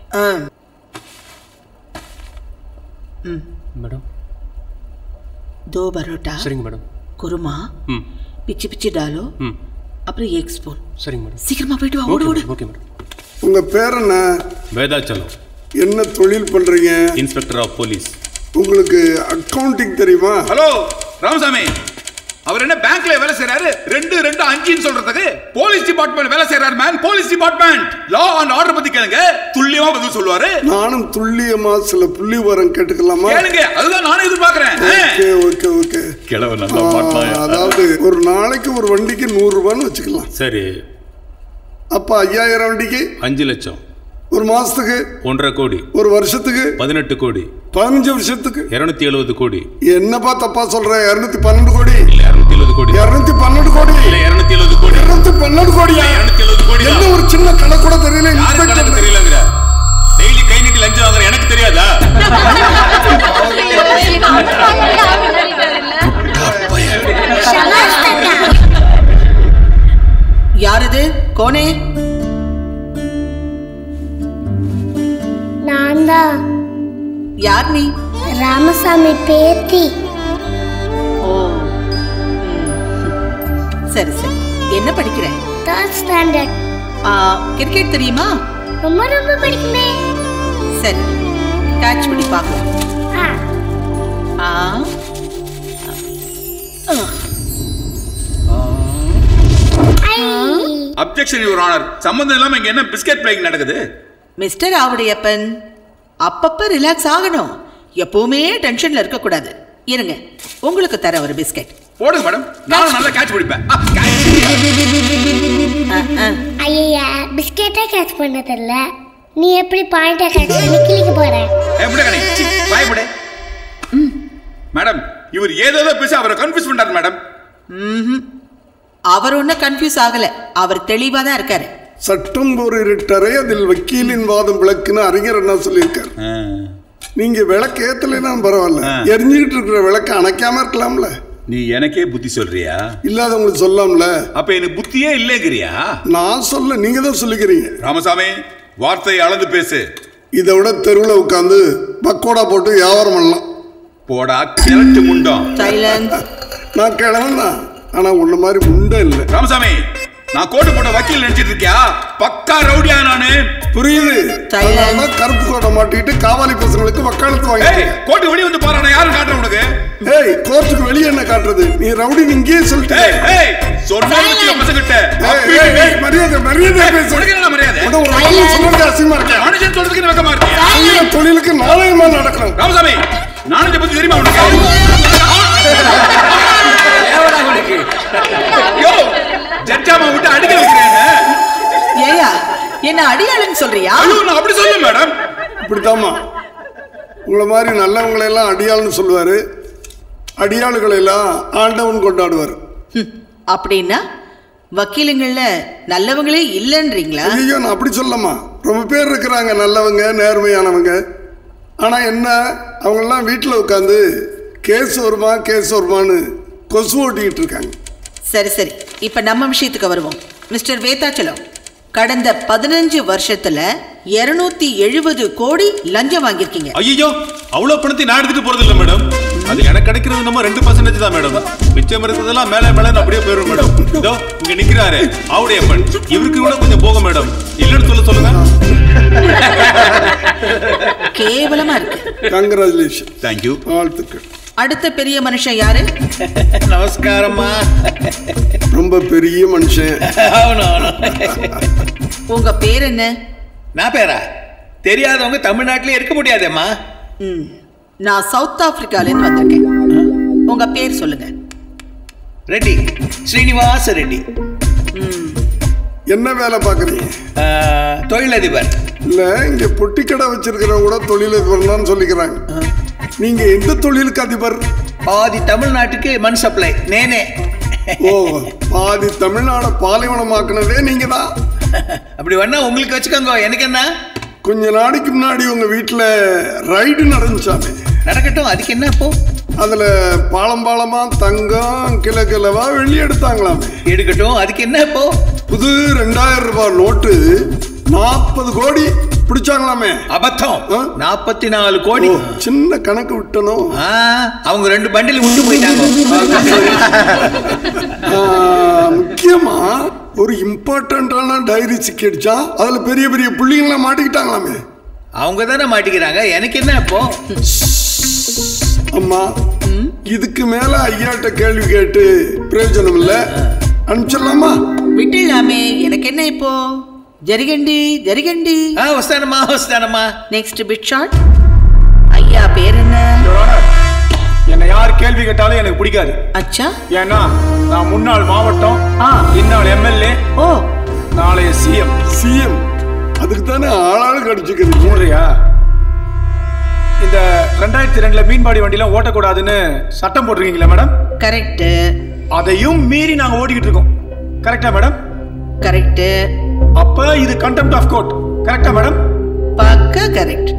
ஆ madam दो பரோட்டா சரிங்க madam kurma ம் பிச்சு பிச்சு டாலோ ம் அப்புறம் எக் ஸ்பூன் சரிங்க மேடம் சீக்கிரமா போயிட்டு வா ஓடு ஓகே ஓடு மேடம், ஓகே மேடம் உங்க பேர் என்ன வேதாச்சலம் என்ன தொழில் பண்றீங்க இன்ஸ்பெக்டர் ஆஃப் போலீஸ் உங்களுக்கு அக்கவுண்டிங் தெரியுமா ஹலோ ராமசாமி அவர் என்ன பேங்க்ல வேலை செய்யறாரு ரெண்டு ரெண்டு அஞ்சுன்னு சொல்றதுக்கு போலீஸ் டிபார்ட்மெண்ட் வேலை செய்யறாரு man police department law and order பத்தி கேளுங்க துல்லியமா பதில் சொல்லுவாரு நானும் துல்லியமா சில புள்ளி விவரம் கேட்டுக்கலாமா கேளுங்க அதுதான் நானும் எதிர்பார்க்கறேன் ஓகே ஓகே ஓகே கிழவன் ஆ, அதாவது ஒரு நாளைக்கு ஒரு வண்டிக்கு நூறு ரூபான்னு வச்சுக்கலாம் சரி அப்ப ஐயாயிரம் வண்டிக்கு அஞ்சு லட்சம் ஒரு மாசத்துக்கு ஒன்றரை கோடி ஒரு வருஷத்துக்கு பதினெட்டு கோடி பதினஞ்சு வருஷத்துக்கு இருநூத்தி எழுபது கோடி என்னப்பா தப்பா சொல்ற இருநூத்தி பன்னெண்டு கோடி இல்ல இருநூத்தி எழுபது கோடி இருநூத்தி பன்னெண்டு கோடி இல்ல இருநூத்தி எழுபது கோடி இருநூத்தி பன்னெண்டு கோடியா இருநூத்தி எழுபது கோடி என்ன ஒரு சின்ன கணக்கு கூட தெரியல யாரு கணக்கு இன்ஸ்பெக்டர் தெரியலங்கிற டெய்லி கை நீட்டி லஞ்சம் வாங்குற எனக்கு தெரியாதா யாரது கோனே நான் தான் யார் நீ ராமசாமி பேத்தி ஓ ம். சரி சரி என்ன படிக்கிற தேர்ட் ஸ்டாண்டர்ட் ஆ, கிரிக்கெட் தெரியுமா ரொம்ப ரொம்ப பிடிக்குமே சரி கேட்ச் பண்ணி பார்க்கலாம் ஆ, ஆ ஐ. அப்ஜெக்ஷன் யுவர் ஆனர் சம்பந்தம் இல்லாம இங்க என்ன பிஸ்கட் பிளேயிங் நடக்குது மிஸ்டர் ஆவுடையப்பன் அப்பப்ப ரிலாக்ஸ் ஆகணும் எப்பவுமே டென்ஷன்ல இருக்க கூடாது இருங்க உங்களுக்கு தர ஒரு பிஸ்கட் போடுங்க மேடம் நானும் நல்லா கேட்ச் பிடிப்பேன் ஆ, catch. ஐயா பிஸ்கெட்டே கேட்ச் பண்ணதில்ல நீ எப்படி பாயிண்டை கேட்ச் பண்ணி கிளிக்க போற எப்படி கணி சி, வாய் போடு மேடம் இவர் ஏதோ பேசி அவரை கன்ஃபியூஸ் பண்றாரு மேடம் அவர் ஒன்றும் கன்ஃபியூஸ் ஆகல அவர் தெளிவா தான் இருக்காரு சட்டம் ஒரு இருட்டறை அதில் வக்கீலின் வாதம் விளக்குன்னு அறிஞர் என்ன சொல்லியிருக்காரு நீங்க விளக்கு ஏத்தலைன்னா பரவாயில்ல ஆ. எரிஞ்சுக்கிட்டு இருக்கிற விளக்கு அணைக்காம இருக்கலாம்ல நீ எனக்கே புத்தி சொல்றியா இல்லாதவங்களுக்கு சொல்லலாம்ல அப்ப எனக்கு புத்தியே இல்லைங்கிறியா நான் சொல்ல நீங்க தான் சொல்லிக்கிறீங்க ராமசாமி வார்த்தையை அளந்து பேசு இதை விட தெருவில் உட்காந்து பக்கோடா போட்டு வியாபாரம் பண்ணலாம் போடா கிழட்டு முண்டம் சைலன்ஸ் நான் கிழவன் தான் ஆனா உன்ன மாதிரி முண்டை இல்லை ராமசாமி நான் கோட்டு போட்ட வக்கீல் நினைச்சிட்டு இருக்கியா பக்கா ரவுடியா நானு புரியுது Silence. அதனாலதான் கருப்பு கோட்டை மாட்டிட்டு காவாலி பசங்களுக்கு வக்காலத்து ஏய் வாங்கிட்டேன் கோட்டு வெளிய வந்து பாரு நான் யாரும் காட்டுறேன் உனக்கு ஏய் கோர்ட்டுக்கு வெளியே என்ன காட்டுறது நீ ரவுடி இங்கேயே சொல்லிட்டு ஏய் ஏய் சொன்னா பசங்கிட்ட ஏய், ஏய், ஏய், மரியாதை மரியாதை பேசு உனக்கு என்ன மரியாதை உன்னை ஒரு வக்கீல் சொல்றது அசிங்கமா இருக்கேன் மனுஷன் சொல்றதுக்கு நீ வெக்கமா இருக்கியா செய்யற தொழிலுக்கு நாணயமா நடக்கணும் ராமசாமி நானும் இதை பத்தி தெரியுமா உனக்கு யோ ஜட்ஜாமா விட்டு அடிக்க வைக்கிறேன் ஏயா என்ன அடியாளுன்னு சொல்றியா ஐயோ நான் அப்படி சொல்ல மேடம் இப்படித்தாம்மா உங்களை மாதிரி நல்லவங்களை எல்லாம் அடியாள்னு சொல்லுவாரு அடியாளுகளை எல்லாம் ஆண்டவன் கொண்டாடுவார் ஹம், அப்படின்னா வக்கீலுங்கள்ல நல்லவங்களே இல்லைன்றீங்களா ஐயோ நான் அப்படி சொல்லம்மா ரொம்ப பேர் இருக்கிறாங்க நல்லவங்க நேர்மையானவங்க ஆனால் என்ன அவங்கெல்லாம் வீட்டில் உட்காந்து கேஸ் வருமா கேஸ் வருமான்னு கொசு ஓட்டிக்கிட்டு இருக்காங்க சரி சரி இப்ப நம்ம விஷயத்துக்கு வருவோம் மிஸ்டர் வேதாச்சலம் கடந்த பதினஞ்சு வருஷத்துல இருநூத்தி எழுபது கோடி லஞ்சம் வாங்கியிருக்கீங்க ஐயோ அவ்வளவு பணத்தை நான் எடுத்துட்டு போறது இல்ல மேடம் அது எனக்கு கிடைக்கிறது நம்ம ரெண்டு பர்சன்டேஜ் தான் மேடம் மிச்சம் இருக்கிறதெல்லாம் மேல மேல அப்படியே போயிடும் மேடம் இதோ இங்க நிக்கிறாரு அவருடைய பண் இவருக்கு கூட கொஞ்சம் போகும் மேடம் இல்லைன்னு சொல்ல சொல்லுங்க கேவலமா இருக்கு கங்க்ராச்சுலேஷன் தேங்க்யூ வாழ்த்துக்கள் அடுத்த பெரிய மனுஷன் யாரு நமஸ்காரம்மா ரொம்ப பெரிய மனுஷன் అవును అవును உங்க பேர் என்ன நான் பேரா தெரியாதவங்க தமிழ்நாட்டிலே இருக்க முடியாதேம்மா ம், நான் சவுத் ஆப்பிரிக்கால இருந்து வந்திருக்கேன் உங்க பேர் சொல்லுங்க ரெட்டி ஸ்ரீனிவாச ரெட்டி என்ன வேலை பார்க்குறீங்க ஆ, தொழிலதிபர் இல்லை இங்கே பொட்டி கடை வச்சிருக்கிறவங்க கூட தொழிலதிபர்னு சொல்லிக்கிறாங்க நீங்கள் எந்த தொழிலுக்கு அதிபர் பாதி தமிழ்நாட்டுக்கு மண் சப்ளை நேனே ஓ பாதி தமிழ்நாடை பாலைவனமாக்குனதே நீங்கள் தான் அப்படி வேணா உங்களுக்கு வச்சுக்கோங்க எனக்கு என்ன கொஞ்ச நாளைக்கு முன்னாடி உங்கள் வீட்டில் ரைடு நடந்துச்சாமே நடக்கட்டும் அதுக்கு என்ன இப்போ அதில் பாலம் பாலமா தங்கம் கிலோ கிலோவா வெள்ளி எடுத்தாங்களாமே எடுக்கட்டும் அதுக்கு என்ன இப்போ புது ரெண்டாயிரம் ரூபாய் நோட்டு நாற்பது கோடி பிடிச்சாங்களாமே அபத்தம் ஆ? நாற்பத்தி நாலு கோடி ஓ, சின்ன கணக்கு விட்டனும் ஆ, அவங்க ரெண்டு பண்டில் விட்டு போயிட்டாங்க ஆ, முக்கியமா ஒரு இம்பார்ட்டன்டான டைரி சிக்கிடுச்சா அதுல பெரிய பெரிய புள்ளிங்களாம் மாட்டிக்கிட்டாங்களாமே அவங்க தானே மாட்டிக்கிறாங்க எனக்கு என்ன அப்போ அம்மா இதுக்கு மேல ஐயாட்ட கேள்வி கேட்டு பிரயோஜனம் இல்ல அனுப்பிச்சிடலாமா விட்டுலாமே எனக்கு என்ன இப்போ ஜரிகண்டி ஜரிகண்டி ஆ வஸ்தானம்மா வஸ்தானம்மா நெக்ஸ்ட் பிட் ஷாட் ஐயா பேர் என்ன என்னை யார் கேள்வி கேட்டாலும் எனக்கு பிடிக்காது அச்சா ஏன்னா நான் முன்னாள் மாவட்டம் ஆ. இந்நாள் எம்எல்ஏ ஓ நாளைய சிஎம் சிஎம் அதுக்கு தானே ஆளாளு கடிச்சுக்கிறீங்க மூன்றியா இந்த ரெண்டாயிரத்தி ரெண்டுல மீன்பாடி வண்டிலாம் ஓட்டக்கூடாதுன்னு சட்டம் போட்டிருக்கீங்களா மேடம் கரெக்ட் அதையும் மீறி நாங்க ஓடிக்கிட்டு இருக்கோம் கரெக்டா மேடம் கரெக்ட் அப்ப இது கண்டெம்ட் ஆஃப் கோர்ட் கரெக்டா மேடம் பக்கா கரெக்ட்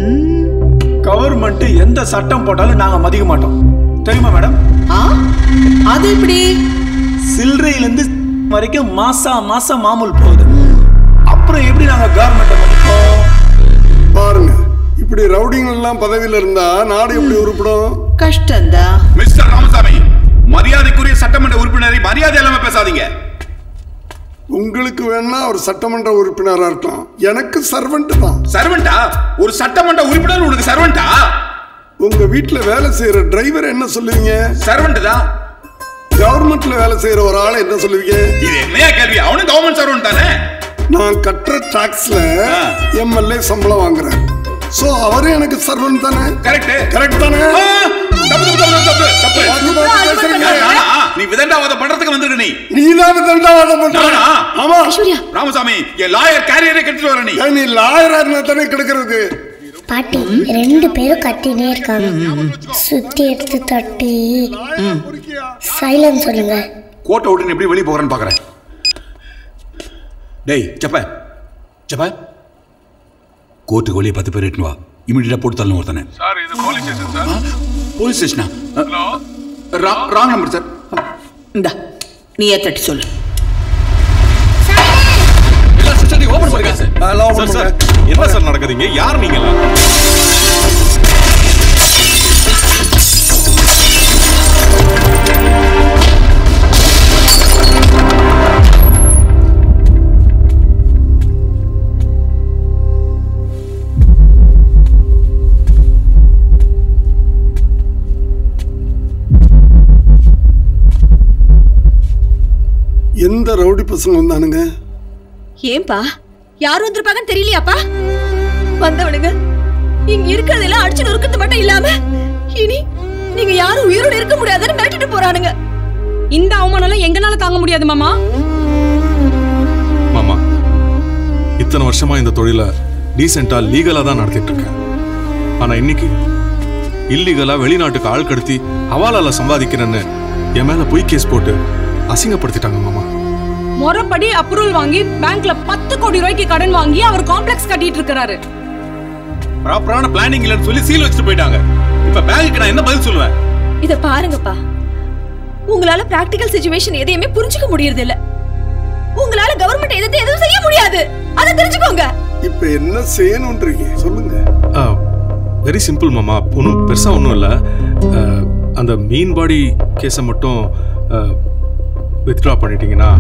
கவர்மெண்ட் எந்த சட்டம் போட்டாலும் நாங்க மதிக்க மாட்டோம் தெரியுமா மேடம் ஆ அது எப்படி சில்லறையிலேருந்து வரைக்கும் மாசா மாசம் மாமூல் போகுது அப்புறம் எப்படி நாங்க கவர்மெண்ட்டை மதிப்போம் பாருங்க இப்படி ரவுடிங்க எல்லாம் பதவியில இருந்தா நாடு எப்படி உருப்படும் கஷ்டம்தான் மிஸ்டர் ராமசாமி மரியாதைக்குரிய சட்டமன்ற உறுப்பினரை மரியாதை இல்லாம பேசாதீங்க உங்களுக்கு வேணா ஒரு சட்டமன்ற உறுப்பினரா இருக்கலாம் எனக்கு சர்வெண்ட் தான் சர்வெண்டா ஒரு சட்டமன்ற உறுப்பினர் உனக்கு சர்வெண்டா உங்க வீட்டுல வேலை செய்யற டிரைவர் என்ன சொல்லுவீங்க சர்வெண்ட் தான் கவர்மெண்ட்ல வேலை செய்யற ஒரு ஆளை என்ன சொல்லுவீங்க இது என்னையா கேள்வி அவனும் கவர்மெண்ட் சர்வெண்ட் தானே நான் கட்டுற டாக்ஸ்ல ஆ. எம்எல்ஏ சம்பளம் வாங்குறேன் சோ அவரும் எனக்கு சர்வெண்ட் தானே கரெக்ட் கரெக்ட் தானே தப்பு தப்பு தப்பு தப்பு தப்பு பார்த்து பார்த்து பேசுறீங்க. யார் நானா? நீ விதண்டாவாதம் பண்றதுக்கு வந்திருக்க நீ நீதான் தண்டாவாதம் பண்ற நானா? ஆமா ராமசாமி என் லாயர் கேரியரை கட்டிட்டு வர நீ ஏன் நீ லாயரா இருந்தா தானே கிடக்கிறது பாட்டி ரெண்டு பேரும் கத்தினே இருக்காங்க சுத்தி எடுத்து தட்டி சைலன்ஸ் சொல்லுங்க கோட்டை விட்டு நீ எப்படி வெளியே போகிறேன்னு பார்க்குறேன் டேய் ஜப்ப ஜப்ப கோர்ட்டுக்கு வெளியே பத்து பேர் இட்டுன்னு வா இமீடியட்டாக போட்டு தள்ளணும் ஒருத்தனை சார் இது போலீஸ் ஸ்டேஷன் சார் போலீஸ் ஸ்டேஷனா ராங் நம்பர் சார் இந்தா நீயே தட்டி சொல்லு எல்லா சிஸ்டத்தையும் ஓபன் பண்ணுங்க சார் சார் என்ன சார் நடக்குதுங்க யார் நீங்களா எந்த ரவுடி பசங்க வந்தானுங்க ஏன்பா யார் வந்திருப்பாங்கன்னு தெரியலையாப்பா வந்தவனுங்க இங்க இருக்கிறதெல்லாம் அடிச்சு நொறுக்கிறது மட்டும் இல்லாம இனி நீங்க யாரும் உயிரோட இருக்க முடியாதுன்னு மிரட்டிட்டு போறானுங்க இந்த அவமானம் எங்கனால தாங்க முடியாது மாமா மாமா இத்தனை வருஷமா இந்த தொழிலை டீசெண்டா லீகலா தான் நடத்திட்டு இருக்கேன் ஆனா இன்னைக்கு இல்லீகலா வெளிநாட்டுக்கு ஆள் கடத்தி ஹவாலால சம்பாதிக்கிறேன்னு என் மேல பொய் கேஸ் போட்டு அசிங்கப்படுத்திட்டாங்க மாமா முறைப்படி அப்ரூவல் வாங்கி பேங்க்ல பத்து கோடி ரூபாய்க்கு கடன் வாங்கி அவர் காம்ப்ளெக்ஸ் கட்டிட்டு இருக்காரு ப்ராப்பரான பிளானிங் இல்லைன்னு சொல்லி சீல் வச்சுட்டு போயிட்டாங்க இப்ப பேங்க்குக்கு நான் என்ன பதில் சொல்லுவேன் இத பாருங்கப்பா உங்களால பிராக்டிகல் சுச்சுவேஷன் எதையுமே புரிஞ்சுக்க முடியறது இல்ல உங்களால கவர்மெண்ட் எதிர்த்து எதுவும் செய்ய முடியாது அதை தெரிஞ்சுக்கோங்க இப்ப என்ன செய்யணும்ன்றீங்க சொல்லுங்க வெரி சிம்பிள் மாமா ஒன்றும் பெருசா ஒன்றும் இல்லை அந்த மீன் பாடி கேஸை மட்டும் வித்ட்ரா பண்ணிட்டீங்கன்னா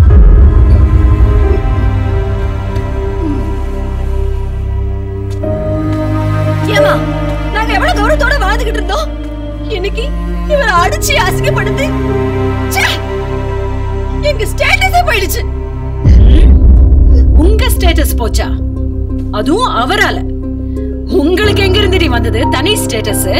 ஏமா நாங்க எவ்வளவு கௌரவத்தோட வாழ்ந்துகிட்டு இருந்தோம் இன்னைக்கு இவரை அடிச்சு அசிங்கப்படுத்தி ச்சே! எங்க ஸ்டேட்டஸே போயிடுச்சு உங்க ஸ்டேட்டஸ் போச்சா அதுவும் அவரால உங்களுக்கு எங்க இருந்துடி வந்தது தனி ஸ்டேட்டஸ்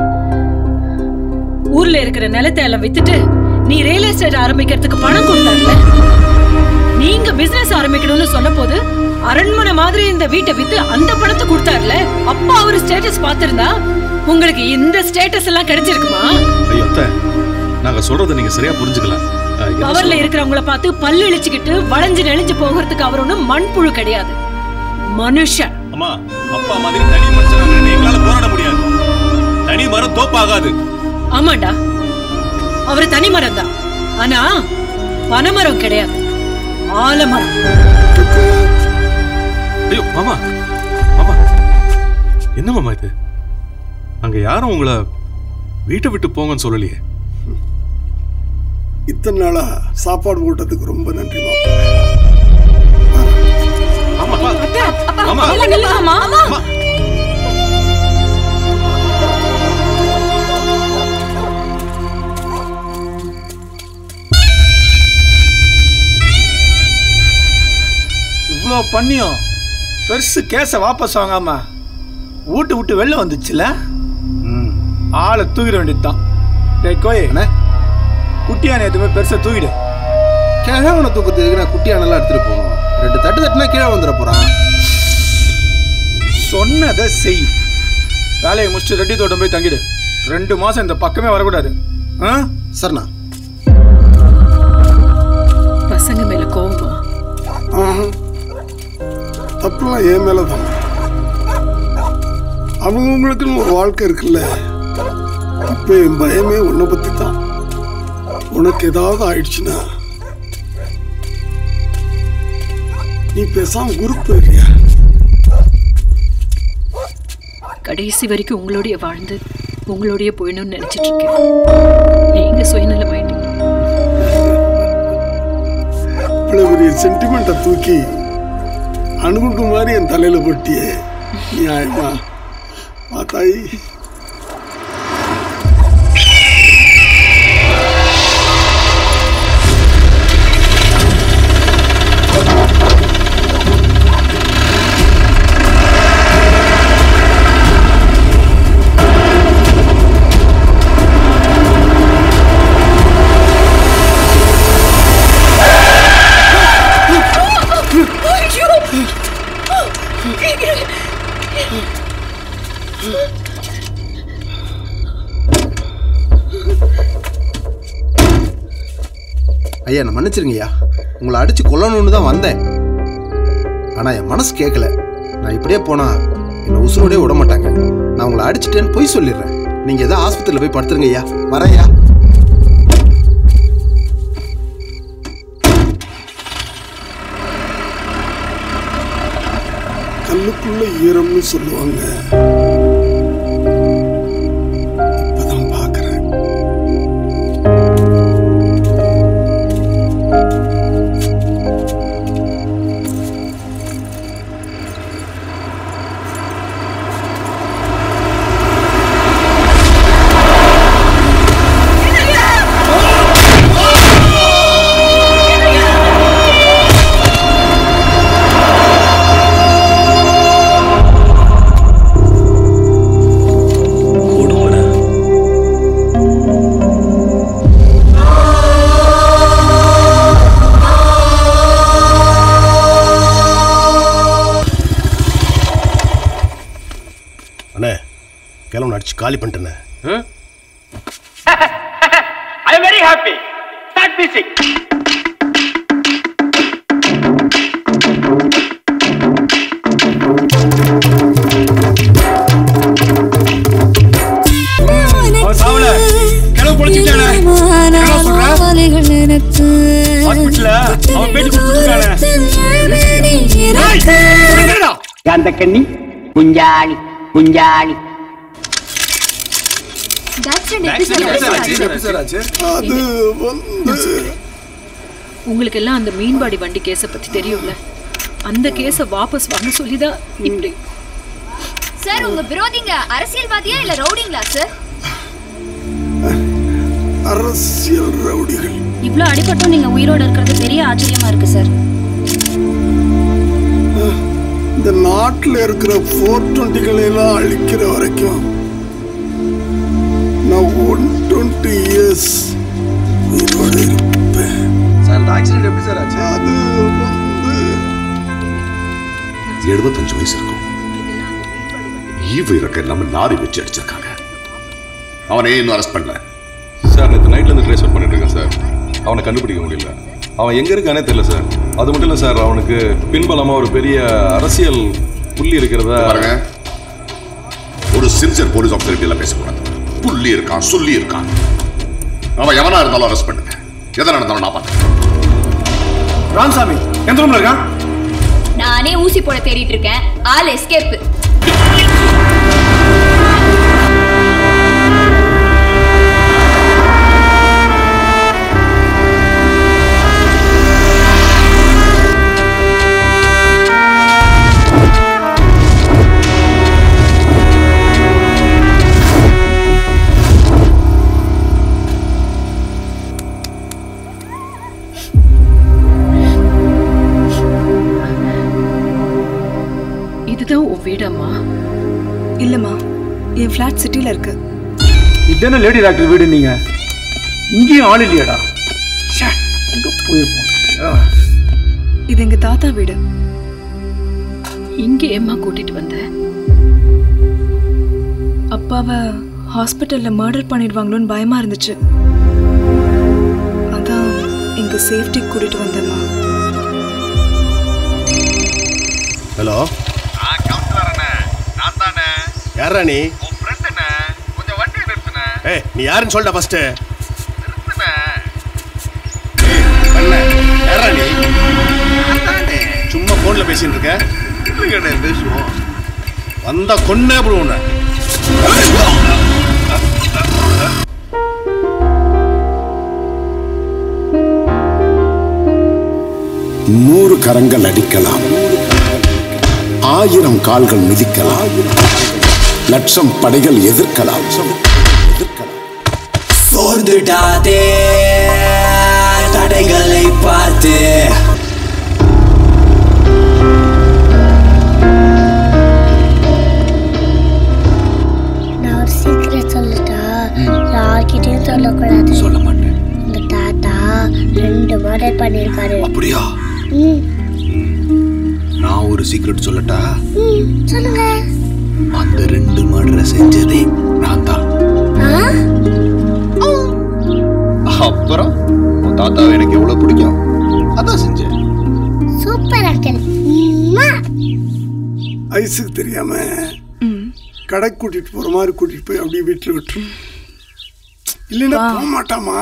ஊர்ல இருக்கிற நிலத்தை எல்லாம் வித்துட்டு நீ ரியல் எஸ்டேட் ஆரம்பிக்கிறதுக்கு பணம் கொடுத்தாருல நீங்க பிசினஸ் ஆரம்பிக்கணும்னு சொன்ன போது அரண்மனை மாதிரி இந்த வீட்டை வித்து அந்த பணத்தை கொடுத்தாருல அப்ப அவர் ஸ்டேட்டஸ் பார்த்திருந்தா உங்களுக்கு இந்த ஸ்டேட்டஸ் எல்லாம் கிடைச்சிருக்குமா ஐயோ அத்தை நாங்க சொல்றதை நீங்க சரியா புரிஞ்சுக்கல அஹ், என்ன பவர்ல சொல்ல- இருக்கிறவங்கள பார்த்து பல்லு இழிச்சுக்கிட்டு வளைஞ்சு நெளிஞ்சு போகிறதுக்கு அவர் ஒண்ணும் மண்புழு கிடையாது மனுஷன் அம்மா அப்பா மாதிரி தனி மனுஷன் எங்களால போராட முடியாது தனி மரம் தோப்பாகாது ஆமாண்டா அவரு தனிமரம் தான் ஆனா பனைமரம் கிடையாது ஆலமரம் ஐயோ மாமா மாமா என்ன மாமா இது அங்க யாரும் உங்களை வீட்டை விட்டு போங்கன்னு சொல்லலையே இத்தனை நாளா சாப்பாடு போட்டதுக்கு ரொம்ப நன்றி மாப்பிள்ள ஆமா இவ்வளோ பண்ணியும் பெருசு கேஸை வாபஸ் வாங்காம வீட்டு விட்டு வெளில வந்துச்சுல ம் ஆளை தூக்கிட வேண்டியதுதான் டேய் கோய் அண்ணே குட்டியான எதுவுமே பெருசா தூக்கிடு கிழவனை தூக்கத்துக்கு நான் குட்டியானெல்லாம் எடுத்துட்டு போகணும் ரெண்டு தட்டு தட்டுனா கீழே வந்துட போறான் சொன்னதை செய் வேலையை முடிச்சுட்டு ரெட்டி தோட்டம் போய் தங்கிடு ரெண்டு மாசம் இந்த பக்கமே வரக்கூடாது ஆ சரிண்ணா பசங்க மேல கோவமா ஆஹா. தப்புலாம் என் மேல தான் அவங்கவுங்களுக்குன்னு ஒரு வாழ்க்கை இருக்குல்ல இப்ப என் பயமே உன்னை பத்தி தான் உனக்கு ஏதாவது ஆயிடுச்சுன்னா நீ பேசாம குரூப் போயிடுறியா கடைசி வரைக்கும் உங்களோடய வாழ்ந்து உங்களோடய போயிடணும்னு நினைச்சிட்டு இருக்கேன் நீங்க சுயநலமாயிட்டீங்க இவ்வளவு பெரிய சென்டிமெண்ட்டை தூக்கி அணுகுண்டு மாதிரி என் தலையில போட்டியே நியாயமா பார்த்தாய் ஐயா நான் மன்னிச்சிருங்கய்யா உங்களை அடிச்சு கொல்லணும்னு தான் வந்தேன் ஆனா என் மனசு கேட்கல நான் இப்படியே போனா என்னை உசுரோடே விட மாட்டாங்க நான் உங்களை அடிச்சிட்டேன்னு பொய் சொல்லிடுறேன் நீங்க ஏதோ ஆஸ்பத்திரியில் போய் படுத்துருங்க ஐயா வரேன்யா கல்லுக்குள்ள ஈரம்னு சொல்லுவாங்க இப்பதான் பாக்குறேன் அண்ணே கிளம்பு அடிச்சு காலி பண்ணிட்டேண்ணே I am very happy. Start music. அவன் சாவல கிளவு பொழிச்சுட்டானே என்ன சொல்ற ஹாஸ்பிட்டல்ல அவன் பேட்டி கொடுத்துருக்கானே அந்த கண்ணி குஞ்சாணி குஞ்சாணி அது வந்து உங்களுக்கு எல்லாம் அந்த மீன்பாடி வண்டி கேஸை பத்தி தெரியும்ல அந்த கேஸை வாபஸ் வாங்க சொல்லிதான் இப்படி சார் உங்க விரோதிங்க அரசியல்வாதியா இல்ல ரவுடிங்களா சார் அரசியல் ரவுடிகள் இவ்ளோ அடிபட்டும் நீங்க உயிரோட இருக்கிறது பெரிய ஆச்சரியமா இருக்கு சார் இந்த நாட்டில் இருக்கிற ஃபோர் டுவெண்ட்டிகளை எல்லாம் அழிக்கிற வரைக்கும் நான் ஒன் டுவெண்ட்டி இயர்ஸ் உயிரோட இருப்பேன் சார் இந்த ஆக்சிடென்ட் எப்படி சார் ஆச்சு அது வந்து எழுபத்தஞ்சு வயசு இருக்கும் ஈவு இறக்க இல்லாம லாரி வச்சு அடிச்சிருக்காங்க அவனே இன்னும் அரெஸ்ட் பண்ணல சார் நேற்று நைட்ல இருந்து ட்ரேஸ் அவுட் பண்ணிட்டு இருக்கேன் சார் அவனை கண்டுபிடிக்க முடியல அவன் எங்க இருக்கானே தெரியல சார் அது மட்டும் இல்ல சார் அவனுக்கு பின்பலமா ஒரு பெரிய அரசியல் புள்ளி இருக்கிறதா பாருங்க ஒரு சின்சியர் போலீஸ் ஆஃபீஸர் இப்படி எல்லாம் பேசக்கூடாது புள்ளி இருக்கான் சொல்லி இருக்கான் அவன் எவனா இருந்தாலும் அரெஸ்ட் பண்ணுங்க எதை நடந்தாலும் நான் பார்த்துக்கிறேன் ராமசாமி எந்த ரூம்ல இருக்கான் நானே ஊசி போட தேடிட்டு இருக்கேன் ஆள் எஸ்கேப் உன் வீடம்மா இல்லம்மா என் ஃப்ளாட் சிட்டில இருக்கு இதானே லேடி டாக்டர் வீடு நீங்க இங்கேயும் ஆள் இல்லையாடா ச்சே, எங்க போயிருப்போம் ஆ. இது எங்க தாத்தா வீடு இங்க ஏம்மா கூட்டிட்டு வந்த அப்பாவை ஹாஸ்பிட்டல்ல மர்டர் பண்ணிடுவாங்களோன்னு பயமா இருந்துச்சு அதான் இங்க சேஃப்டி கூட்டிட்டு வந்தேம்மா ஹலோ நான் தானே யாரா நீ உன் ஃப்ரெண்டுண்ணே கொஞ்சம் வண்டியை நிறுத்துனே ஏய் நீ யாருன்னு சொல்லிட்ட ஃபர்ஸ்ட் நிறுத்துனே யாரா நீ சும்மா போன்ல பேசிட்டு இருக்க இல்லைங்கண்ணே பேசுவோம் வந்தா கொன்னே அப்புறம் உன்னை நூறு கரங்கள் அடிக்கலாம் ஆயிரம் கால்கள் மிதிக்கலாம் லட்சம் படைகள் எதிர்க்கலாம் சோர்ந்துடாதே தடைகளை பார்த்து நான் ஒரு சீக்கிரம் சொல்லட்டா யார்கிட்டயும் சொல்லக்கூடாது சொல்ல மாட்டேன் உங்க தாத்தா ரெண்டு மர்டர் பண்ணிருக்காரு அப்படியா ம் நான் ஒரு சீக்ரெட் சொல்லட்டா ம் சொல்லுங்க அந்த ரெண்டு மர்டரை செஞ்சதே நான் தான் ஆ அப்புறம் உன் தாத்தாவை எனக்கு எவ்வளவு பிடிக்கும் அதான் செஞ்சேன் சூப்பர் அங்கிள் ஐஸுக்கு தெரியாம கடைக்கு கூட்டிட்டு போற மாதிரி கூட்டிட்டு போய் அப்படியே வீட்டுல விட்டுரு இல்லைன்னா போக மாட்டாமா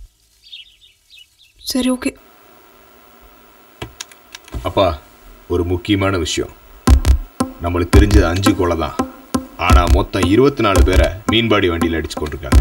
சரி ஓகே அப்பா ஒரு முக்கியமான விஷயம் நம்மளுக்கு தெரிஞ்சது அஞ்சு கொலை தான் ஆனா மொத்தம் இருபத்தி நாலு பேரை மீன்பாடி வண்டியில் அடிச்சு கொண்டிருக்காங்க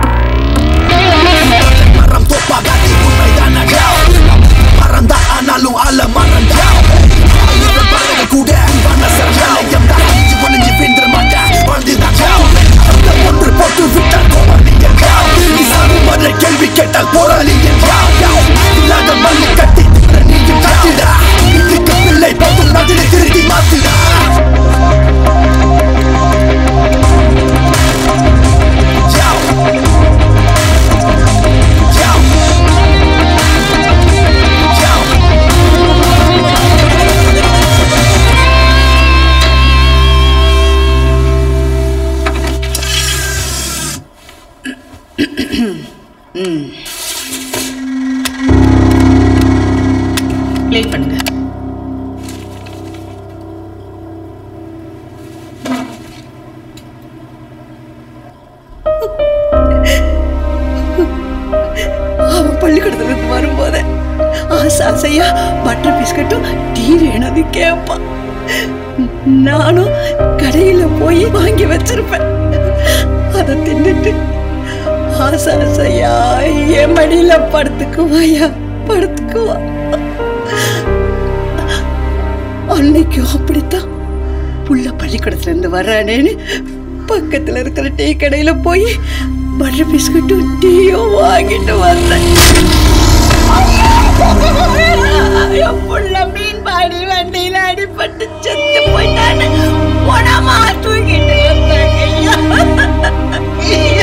மறந்தா ஆனாலும் ஆள மறந்தா ஆயிரம் பறவை கூட அன்பான சரணாலயம் தான் அழிஞ்சு ஒளிஞ்சு வென்ற மாட்டேன் வாழ்ந்துதான் ஒன்று போட்டு விட்டால் கோமாளி என்றால் நீ சாகும் வரை கேள்வி கேட்டால் போராளி என்றால் இல்லாத மல்லு கட்டி தின்ற நீயும் கட்டிடா இதுக்கு பிள்ளை போதும் நதிரை திருடி மாத்திடா ம் ப்ளே பண்ணுங்க அவன் பள்ளிக்கூடத்துல இருந்து வரும்போது ஆசை ஆசையா பட்டர் பிஸ்கட்டும் டீ வேணும்னு கேட்பான் நானும் கடையில போய் வாங்கி வச்சிருப்பேன் அதை தின்னுட்டு ஆசை ஆசையா என் மடியில படுத்துக்குவாயா படுத்துக்குவா அன்னைக்கும் அப்படித்தான் புள்ள பள்ளிக்கூடத்துல இருந்து வர்றானேன்னு பக்கத்துல இருக்கிற டீ கடையில போய் பட்டர் பிஸ்கட்டும் டீயும் வாங்கிட்டு வந்தேன் என் புள்ள மீன்பாடி வண்டியில அடிபட்டு செத்து போயிட்டான்னு உடமா தூக்கிட்டு வந்தாங்க ஐயா. ஐயா.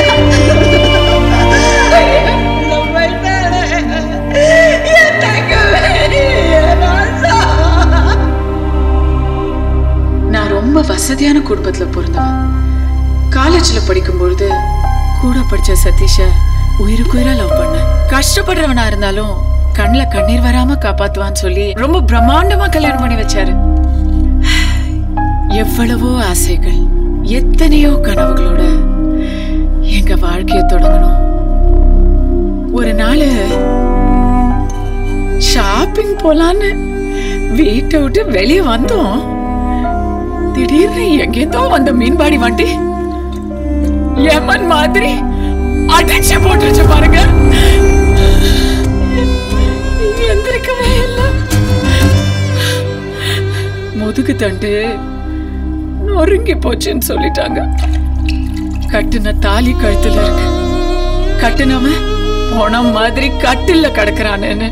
புள்ள போயிட்டானே. என் தங்கமே, என் ராசா. நான் ரொம்ப வசதியான குடும்பத்துல பிறந்தவன் காலேஜ்ல படிக்கும் பொழுது கூட படிச்ச சதீஷ உயிருக்கு உயிரா லவ் பண்ணேன் கஷ்டப்படுறவனா இருந்தாலும் கண்ணுல கண்ணீர் வராம காப்பாத்துவான்னு சொல்லி ரொம்ப பிரம்மாண்டமா கல்யாணம் பண்ணி வச்சாரு எவ்வளவோ ஆசைகள் எத்தனையோ கனவுகளோட எங்க வாழ்க்கைய தொடங்கணும் ஒரு நாள் ஷாப்பிங் போலான்னு வீட்டை விட்டு வெளியே வந்தோம் திடீர்னு எங்கேதோ வந்த மீன்பாடி வண்டி யமன் மாதிரி அடிச்சு போட்டுருச்சு பாருங்க எந்திரிக்கவே இல்லை முதுகு தண்டு நொறுங்கி போச்சுன்னு சொல்லிட்டாங்க கட்டுன தாலி கழுத்துல இருக்கு கட்டுனவன் போன மாதிரி கட்டில்ல கிடக்குறானேன்னு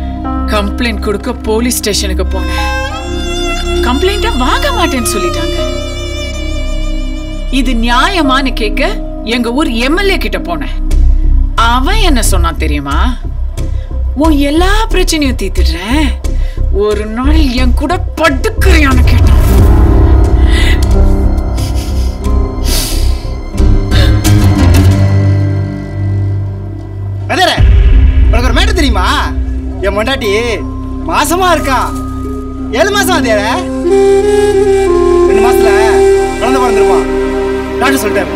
கம்ப்ளைண்ட் கொடுக்க போலீஸ் ஸ்டேஷனுக்கு போனேன் கம்ப்ளைண்ட்டை வாங்க மாட்டேன்னு சொல்லிட்டாங்க இது நியாயமான்னு கேட்க எங்க ஊர் எம்எல்ஏ கிட்ட போனேன் அவன் என்ன சொன்னான் தெரியுமா உன் எல்லா பிரச்சனையும் தீர்த்துடுறேன் ஒரு நாள் என் கூட படுக்கிறியான்னு கேட்டான் அதே உனக்கு ஒரு மேட்டர் தெரியுமா என் மண்டாட்டி மாசமா இருக்கா ஏழு மாசம் அதே ரெண்டு மாசத்துல குழந்தை பிறந்திருப்பான் டாக்டர் சொல்லிட்டாரு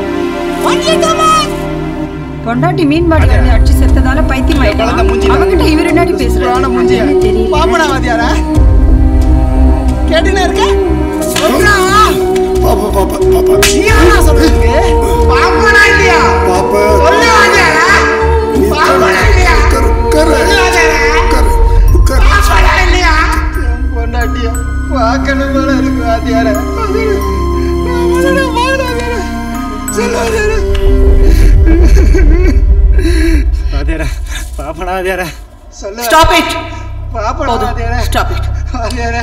பொண்டாட்டி மீன் பாடி வந்து அடிச்சு செத்ததால பைத்தியம் ஆயிட்டான் அவங்கிட்ட இவர் என்னடி பேசுறாரு தெரியல பாப்படா வாத்தியாரா கேட்டுனே இருக்க பாப்பா பாப்பா பாப்பா நீ என்ன சொல்றதுக்கு பாப்படா இல்லையா பாப்பா சொல்லு வாத்தியாரா பாப்படா இல்லையா உட்காரு உட்காரு உட்காரு பாப்படா இல்லையா பொண்டாட்டியா பார்க்கணும் போல இருக்கு வாத்தியாரா வாத்தியாரா பாப்படா வாத்தியாரா சொல்லு Stop it. பாப்படா போதும். வாத்தியாரா Stop it. வாத்தியாரா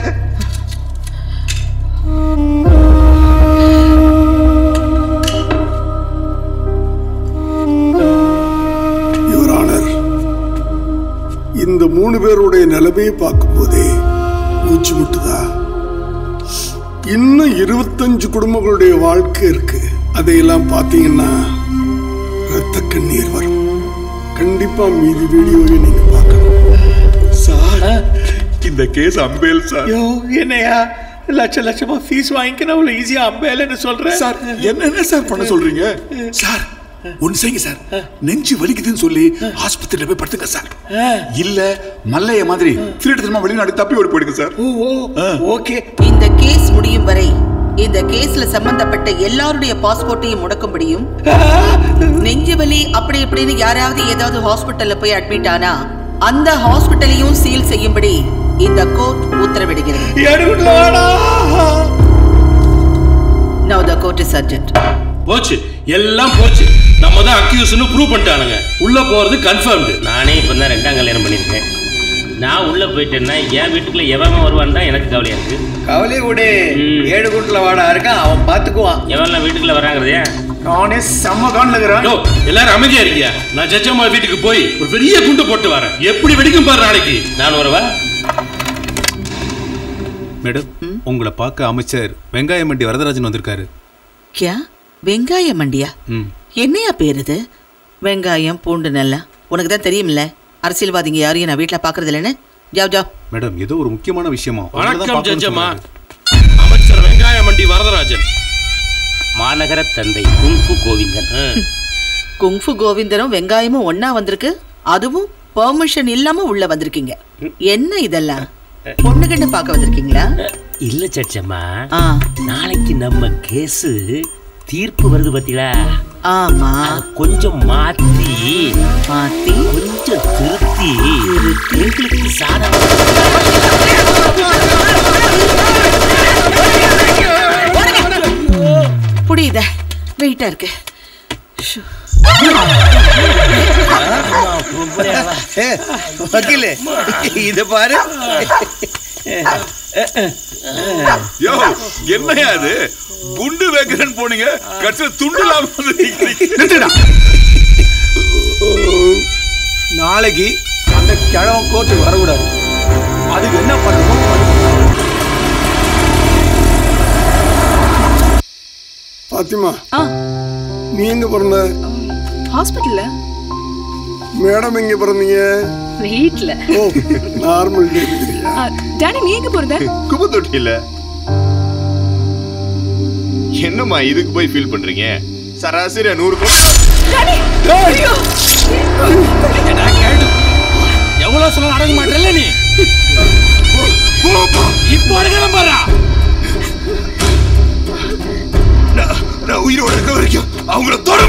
யுவர் ஆனர் இந்த மூணு பேருடைய நிலைமையை பார்க்கும்போதே மூச்சு முட்டுதா இன்னும் இருபத்தஞ்சு குடும்பங்களுடைய வாழ்க்கை இருக்கு அதையெல்லாம் பார்த்தீங்கன்னா ரத்த கண்ணீர் வரும் கண்டிப்பா மீதி வீடியோவை நீங்க பார்க்கணும் சார் இந்த கேஸ் அம்பேல் சார் ஐயோ என்னையா லட்ச லட்சமா ஃபீஸ் வாங்கிக்கணும் அவ்வளவு ஈஸியா அம்பேலன்னு சொல்றேன் சார் என்னென்ன சார் பண்ண சொல்றீங்க சார் ஒன்னு செய்யுங்க சார் நெஞ்சு வலிக்குதுன்னு சொல்லி ஆஸ்பத்திரியில போய் படுத்துங்க சார் இல்ல மல்லைய மாதிரி திருட்டுத்தனமா வெளிநாடு தப்பி ஓடி போயிடுங்க சார் ஓகே இந்த கேஸ் முடியும் வரை இந்த கேஸ்ல சம்பந்தப்பட்ட எல்லாருடைய பாஸ்போர்ட்டையும் முடக்கும்படியும் நெஞ்சு வலி அப்படி இப்படின்னு யாராவது ஏதாவது ஹாஸ்பிட்டல்ல போய் அட்மிட் ஆனா அந்த ஹாஸ்பிட்டலையும் சீல் செய்யும்படி இந்த கோர்ட் உத்தரவிடுகிறது Now the court is urgent. போச்சு எல்லாம் போச்சு நம்ம தான் அக்யூஸ்னு ப்ரூவ் பண்ணிட்டானுங்க உள்ள போறது கன்ஃபர்ம்டு நானே இப்போ தான் ரெண்டாம் கல்யாணம் பண்ணியிருக்கேன் நான் உள்ள போயிட்டேன்னா என் வீட்டுக்குள்ள எவன் வருவான்னு தான் எனக்கு கவலையா இருக்கு கவலை விடு ஏழு கூட்டுல வாடா இருக்கான் அவன் பாத்துக்குவான் எவன்லாம் வீட்டுக்குள்ள வராங்கிறதே நானே செம்ம கான்ல இருக்கிறான் யோ, எல்லாரும் அமைதியா இருக்கியா நான் ஜட்ஜம்மா வீட்டுக்கு போய் ஒரு பெரிய குண்டு போட்டு வரேன் எப்படி வெடிக்கும் பாரு நாளைக்கு நான் வருவா மேடம் உங்களை பார்க்க அமைச்சர் வெங்காயம் மண்டி வரதராஜன் வந்திருக்காரு கியா வெங்காய மண்டியா ம் என்னையா பேர் இது வெங்காயம் பூண்டு நல்லா உனக்கு தான் தெரியும்ல அரசியல்வாதிங்க யாரையும் நான் வீட்டில் பார்க்கறது இல்லைன்னு ஜாவ் ஜாவ் மேடம் ஏதோ ஒரு முக்கியமான விஷயமா உங்களை தான் வணக்கம் பார்க்கணும்னு ஜட்ஜம்மா சொன்னாரு. அமைச்சர் வெங்காய மண்டி வரதராஜன் மாநகர தந்தை குங்ஃபு கோவிந்தன் ஆ. குங்ஃபு கோவிந்தரும் வெங்காயமும் ஒண்ணா வந்திருக்கு அதுவும் பெர்மிஷன் இல்லாம உள்ள வந்திருக்கீங்க என்ன இதெல்லாம் பொண்ணுகிட்ட பார்க்க வந்திருக்கீங்களா இல்ல சச்சம்மா ஆ. நாளைக்கு நம்ம கேஸ் தீர்ப்பு வருது பாத்தீங்களா ஆமா கொஞ்சம் மாத்தி மாத்தி கொஞ்சம் திருத்தி எங்களுக்கு சாதகம் புரியுத வெயிட்டா இருக்கு வக்கீல் இது பாரு யோ என்னையா அது குண்டு வைக்கிறேன்னு போனீங்க கட்சியில துண்டு இல்லாம வந்து நிக்கிறீங்க. நாளைக்கு அந்த கிழவன் கோர்ட்டுக்கு வரக்கூடாது அதுக்கு என்ன பண்ணணுமோ பண்ணணும். பாத்திமா நீ எங்க பிறந்த ஹாஸ்பிட்டல்ல மேடம் எங்க பிறந்தீங்க வீட்ல ஓ நார்மல் டெலிவரியா டாடி நீ எங்க போறத குப்பை தொட்டியில என்னம்மா இதுக்கு போய் ஃபீல் பண்றீங்க சராசரி நூறு எவ்வளவு சொல்ல அடங்க மாட்டேல்ல நீ இப்போ அடங்கலாம் பாரா நான் உயிரோட இருக்க வரைக்கும் அவங்கள தொட